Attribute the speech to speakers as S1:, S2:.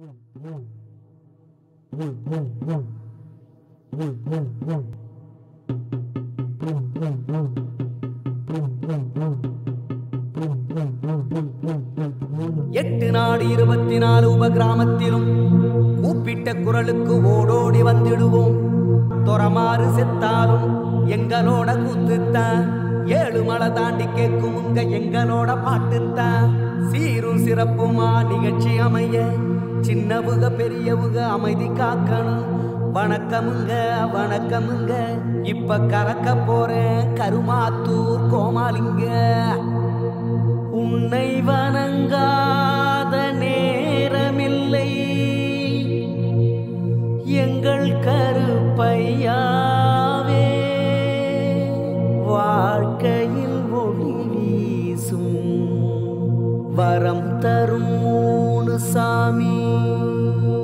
S1: எட்டு நாடு இருபத்தி நாலு உப கிராமத்திலும் கூப்பிட்ட குரலுக்கு ஓடோடி வந்திடுவோம் தொரமாறு செத்தாலும் எங்களோட கூத்துத்தான் ஏழு மலை தாண்டி கேட்கும் உங்க எங்களோட பாட்டுத்தான் சீரும் சிறப்புமா நிகழ்ச்சி அமைய சின்னவுக பெரியவுக அமைதி காக்கணும் வணக்கமுங்க வணக்கமுங்க இப்ப கறக்க போறேன் கருமாத்தூர் கோமாலிங்க உன்னை வணங்காத நேரமில்லை எங்கள் கருப்பையாவே வாழ்க்கையில் ஒளி வீசும் வரம் தரும் மூணு சாமி